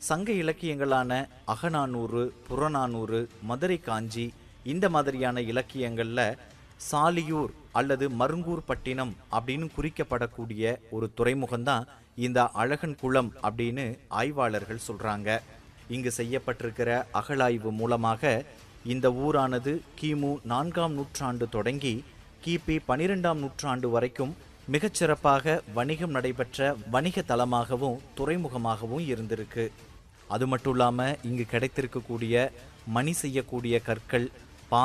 சங்க இலக்கியங்களான அகநானூறு புறநானூறு மதுரை காஞ்சி இந்த மாதிரியான இலக்கியங்கள்ல சாலியூர் அல்லது மருங்கூர் பட்டினம் அப்படின்னு குறிக்கப்படக்கூடிய ஒரு துறைமுகம்தான் இந்த அழகன் குளம் அப்படின்னு ஆய்வாளர்கள் சொல்றாங்க இங்கு செய்யப்பட்டிருக்கிற அகழாய்வு மூலமாக இந்த ஊரானது கிமு நான்காம் நூற்றாண்டு தொடங்கி கிபி பனிரெண்டாம் நூற்றாண்டு வரைக்கும் மிகச்சிறப்பாக வணிகம் நடைபெற்ற வணிக தலமாகவும் துறைமுகமாகவும் இருந்திருக்கு அது மட்டும் இல்லாமல் இங்கு கிடைத்திருக்கக்கூடிய மணி செய்யக்கூடிய கற்கள்